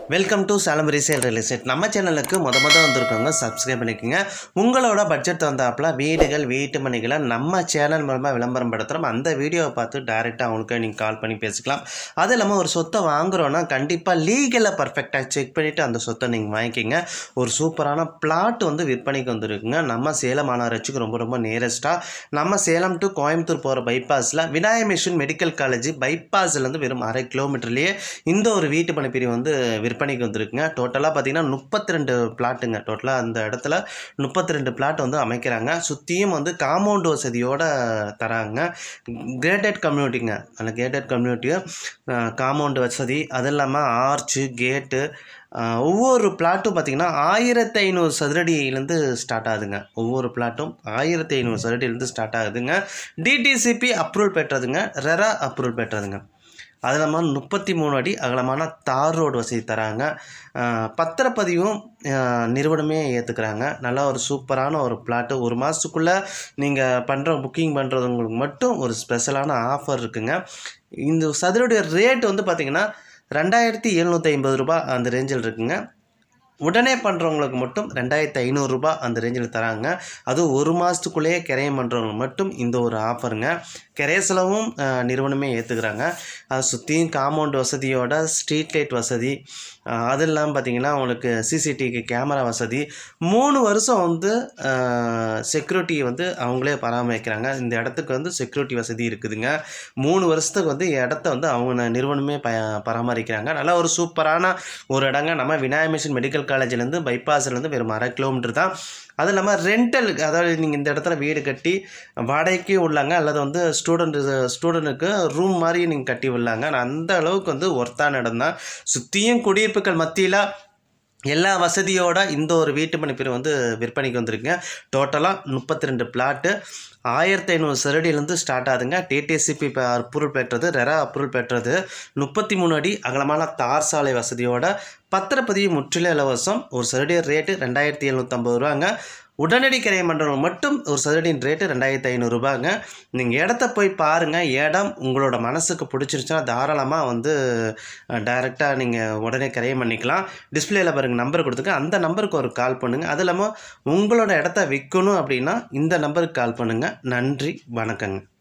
welcome to Salem resale real estate நம்ம சேனலுக்கு முத முத வந்திருக்கவங்க சப்ஸ்கிரைப் பண்ணிக்கோங்க உங்களோட பட்ஜெட் தந்தாப்புல வீடுகள் வீட்டு மணிகளை நம்ம சேனல் மூலமாக விளம்பரம் படுத்துகிறோம் அந்த வீடியோவை பார்த்து டைரெக்டாக அவங்களுக்கு நீங்கள் கால் பண்ணி பேசிக்கலாம் அது இல்லாமல் ஒரு சொத்தை வாங்குறோன்னா கண்டிப்பாக லீகலாக பர்ஃபெக்டாக செக் பண்ணிவிட்டு அந்த சொத்தை நீங்கள் வாங்கிக்கிங்க ஒரு சூப்பரான பிளாட் வந்து விற்பனைக்கு வந்துருக்குங்க நம்ம சேலம் மாநகராட்சிக்கு ரொம்ப ரொம்ப நியரஸ்ட்டாக நம்ம சேலம் டு கோயம்புத்தூர் போகிற பைபாஸில் விநாயக மிஷன் மெடிக்கல் காலேஜ் பைபாஸ்லேருந்து வெறும் அரை கிலோமீட்டர்லேயே இந்த ஒரு வீட்டு பணி பிரிவு வந்து விற்பனைக்கு வந்திருக்குங்க டோட்டலாக பார்த்தீங்கன்னா முப்பத்தி ரெண்டு பிளாட்டுங்க டோட்டலாக அந்த இடத்துல முப்பத்தி ரெண்டு பிளாட் வந்து அமைக்கிறாங்க சுற்றியும் வந்து காம்பவுண்ட் வசதியோட தராங்க கேட்டட் கம்யூனிட்டிங்க அந்த கேட்டட் கம்யூனிட்டியும் காம்பவுண்ட் வசதி அது இல்லாமல் ஆர்ச்சு கேட்டு ஒவ்வொரு பிளாட்டும் பார்த்திங்கன்னா ஆயிரத்தி ஐநூறு சதுரடியிலேருந்து ஸ்டார்ட் ஆகுதுங்க ஒவ்வொரு பிளாட்டும் ஆயிரத்தி ஐநூறு சதுரடியிலேருந்து ஸ்டார்ட் ஆகுதுங்க டிடிசிபி அப்ரூவல் பெற்றதுங்க ரெரா அப்ரூவல் பெற்றதுங்க அது இல்லாமல் முப்பத்தி மூணு அடி அகலமான தார் ரோடு வசதி தராங்க ஆஹ் பத்திரப்பதிவும் ஆஹ் நிறுவனமே ஏற்றுக்கிறாங்க நல்லா ஒரு சூப்பரான ஒரு பிளாட்டு ஒரு மாதத்துக்குள்ளே நீங்கள் பண்ணுற புக்கிங் பண்ணுறவங்களுக்கு மட்டும் ஒரு ஸ்பெஷலான ஆஃபர் இருக்குங்க இந்த சதுரடைய ரேட் வந்து பார்த்திங்கன்னா ரெண்டாயிரத்தி எழுநூற்றி ஐம்பது ரூபாய் அந்த ரேஞ்சில் இருக்குங்க உடனே பண்ணுறவங்களுக்கு மட்டும் ரெண்டாயிரத்தி ஐநூறுரூபா அந்த ரேஞ்சில் தராங்க அதுவும் ஒரு மாதத்துக்குள்ளேயே கிரையம் பண்ணுறவங்களுக்கு மட்டும் இந்த ஒரு ஆஃபருங்க கிரைய செலவும் அஹ், நிறுவனமே ஏற்றுக்கிறாங்க அதை சுற்றியும் காம்பவுண்ட் வசதியோட ஸ்ட்ரீட் லைட் வசதி அஹ், அது இல்லாமல் பார்த்தீங்கன்னா உங்களுக்கு சிசிடிவி கேமரா வசதி மூணு வருஷம் வந்து செக்யூரிட்டி வந்து அவங்களே பராமரிக்கிறாங்க இந்த இடத்துக்கு வந்து செக்யூரிட்டி வசதி இருக்குதுங்க மூணு வருஷத்துக்கு வந்து இடத்த வந்து அவங்க நிறுவனமே ப பராமரிக்கிறாங்க நல்லா ஒரு சூப்பரான ஒரு இடங்க நம்ம விநாயக மிஷன் மெடிக்கல் காலேஜ்லேருந்து பைபாஸ்லேருந்து வெறும் அரை கிலோமீட்டர் தான் அது இல்லாமல் ரெண்டல் அதாவது நீங்கள் இந்த இடத்துல வீடு கட்டி வாடகைக்கு உள்ளாங்க அல்லது வந்து ஸ்டூடெண்ட் ஸ்டூடெண்ட்டுக்கு ரூம் மாதிரி நீங்கள் கட்டி விடலாங்க அந்த அளவுக்கு வந்து ஒர்த்தான இடம் தான் சுற்றியும் குடியிருப்புகள் மத்தியில் எல்லா வசதியோட இந்த ஒரு வீட்டு மணிப்பிரி வந்து விற்பனைக்கு வந்திருக்குங்க டோட்டலாக முப்பத்தி ரெண்டு பிளாட்டு ஆயிரத்தி ஐநூறு சரடியிலேருந்து ஸ்டார்ட் ஆகுதுங்க டிடிசிபி இப்போ அப்ரூவல் பெற்றது ரெரா அப்ரூவல் பெற்றது முப்பத்தி மூணு அடி அகலமான தார் சாலை வசதியோட பத்திரப்பதிவு முற்றிலும் இலவசம் ஒரு சரடி ரேட்டு ரெண்டாயிரத்தி எழுநூற்றம்பது ரூபாங்க உடனடி கிரையம் பண்ணுறவங்க மட்டும் ஒரு சதுரடியின் ரேட்டு ரெண்டாயிரத்தி ஐநூறுரூபாங்க நீங்கள் இடத்த போய் பாருங்கள் இடம் உங்களோட மனசுக்கு பிடிச்சிருச்சுன்னா தாராளமாக வந்து டைரெக்டாக நீங்கள் உடனே கிரையம் பண்ணிக்கலாம் டிஸ்பிளேல பாருங்கள் நம்பர் கொடுத்துங்க அந்த நம்பருக்கு ஒரு கால் பண்ணுங்கள் அது இல்லாமல் உங்களோட இடத்த விற்கணும் அப்படின்னா இந்த நம்பருக்கு கால் பண்ணுங்கள் நன்றி வணக்கங்க